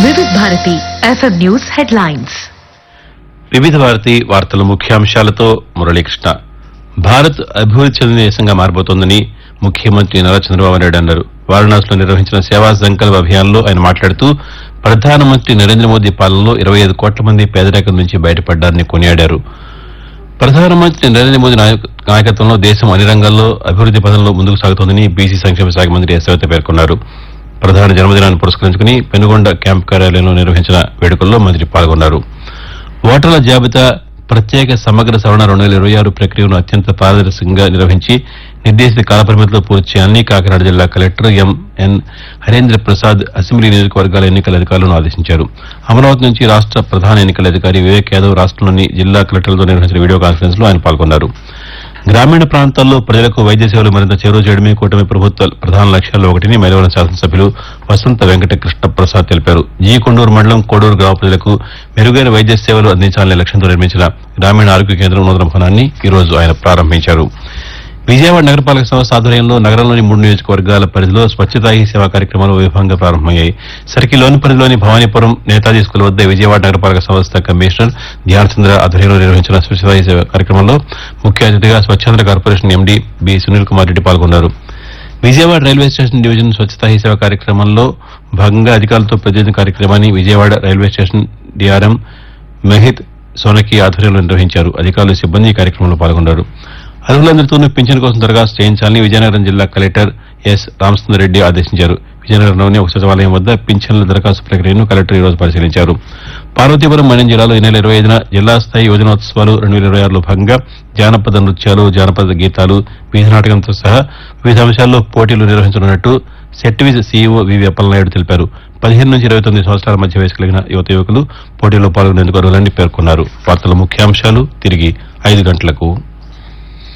వివిధ Bharati FM news headlines వివిధ భారతి వార్తల ముఖ్యాంశాలతో మురళీకృష్ణ భారత్ అభివృద్ధి చెందిన దేశంగా మారబోతోందని ముఖ్యమంత్రి నారా చంద్రబాబు నాయుడు అన్నారు వారణాసిలో నిర్వహించిన సేవా సంకల్ప అభియాన్లో ఆయన మాట్లాడుతూ ప్రధానమంత్రి నరేంద్ర మోదీ పాలనలో ఇరవై ఐదు కోట్ల మంది పేదరికం నుంచి బయటపడ్డారని కొనియాడారు ప్రధానమంత్రి నరేంద్ర మోదీ నాయక- నాయకత్వంలో దేశం అన్ని రంగాల్లో అభివృద్ది పథంలో ముందుకు సాగుతోందని బీసీ సంక్షేమ శాఖ మంత్రి యశోత పేర్కొన్నారు ప్రధాని జన్మదినాన్ని పురస్కరించుకుని పెనుగొండ క్యాంప్ కార్యాలయంలో నిర్వహించిన వేడుకల్లో మంత్రి పాల్గొన్నారు ఓటర్ల జాబితా ప్రత్యేక సమగ్ర సవరణ రెండు వేల ఇరవై ఆరు ప్రక్రియను అత్యంత పారదర్శకంగా నిర్వహించి నిర్దేశిత కాలపరిమితిలో పూర్తి చేయాలని కాకినాడ జిల్లా collector M N Harendra Prasad assembly నియోజకవర్గాల ఎన్నికల అధికారులను ఆదేశించారు అమరావతి నుంచి రాష్ట ప్రధాన ఎన్నికల అధికారి వివేక్ యాదవ్ రాష్ట్రంలోని జిల్లా కలెక్టర్లతో నిర్వహించిన వీడియో కాన్ఫరెన్స్ లో ఆయన పాల్గొన్నారు గ్రామీణ ప్రాంతాల్లో ప్రజలకు వైద్య సేవలు మరింత చేరువ చేయడమే కూటమి ప్రభుత్వ ప్రధాన లక్ష్యాల్లో ఒకటిని మైలవరం శాసనసభ్యులు వసంత వెంకట కృష్ణ ప్రసాద్ తెలిపారు జీ కొండూరు మండలం కోడూరు గ్రామ ప్రజలకు మెరుగైన వైద్య సేవలు అందించాలనే లక్ష్యంతో నిర్మించిన గ్రామీణ ఆరోగ్య కేంద్రం నూతన భవనాన్ని ఈ రోజు ఆయన ప్రారంభించారు విజయవాడ నగరపాలక సంస్థ ఆధ్వర్యంలో నగరంలోని మూడు నియోజకవర్గాల పరిధిలో స్వచ్ఛతా హీ సేవా కార్యక్రమాలు వైభవంగా ప్రారంభమయ్యాయి సర్కిల్లోని పరిధిలోని భవానీపురం నేతాజీ స్కూల్ వద్ద విజయవాడ నగరపాలక సంస్థ కమిషనర్ ధ్యాన్ చంద్ర ఆధ్వర్యంలో నిర్వహించిన స్వచ్ఛతా హీ సేవ కార్యక్రమంలో ముఖ్య అతిథిగా Swachhandhra corporation M D B Sunil Kumar Reddy పాల్గొన్నారు Vijayawada railway station division Swachhata Hi Seva కార్యక్రమంలో భాగంగా అధికారులతో ప్రతినిధి కార్యక్రమాన్ని Vijayawada railway station D R M Mohit Sonki ఆధ్వర్యంలో నిర్వహించారు అధికారులు సిబ్బంది ఈ కార్యక్రమంలో పాల్గొన్నారు అర్హులందరితోనూ పింఛన్ కోసం దరఖాస్తు చేయించాలని విజయనగరం జిల్లా కలెక్టర్ ఎస్ రామచంద్రరెడ్డి ఆదేశించారు విజయనగరంలోని ఒక సచివాలయం వద్ద పింఛన్ల దరఖాస్తు ప్రక్రియను కలెక్టర్ ఈ రోజు పరిశీలించారు పార్వతీపురం మన్యం జిల్లాలో ఈ నెల ఇరవై ఐదున జిల్లా స్థాయి యువజనోత్సవాలు రెండు వేల ఇరవై ఆరులో భాగంగా జానపద నృత్యాలు జానపద గీతాలు వీధి నాటకంతో సహా వివిధ అంశాల్లో పోటీలు నిర్వహించనున్నట్టు సెట్విజ్ సీఈఓ వివి అప్పలనాయుడు తెలిపారు పదిహేను నుంచి ఇరవై తొమ్మిది సంవత్సరాల మధ్య వయసు కలిగిన యువత యువకులు పోటీలో పాల్గొనేందుకు అర్హులని పేర్కొన్నారు వార్తల ముఖ్యాంశాలు తిరిగి ఐదు గంటలకు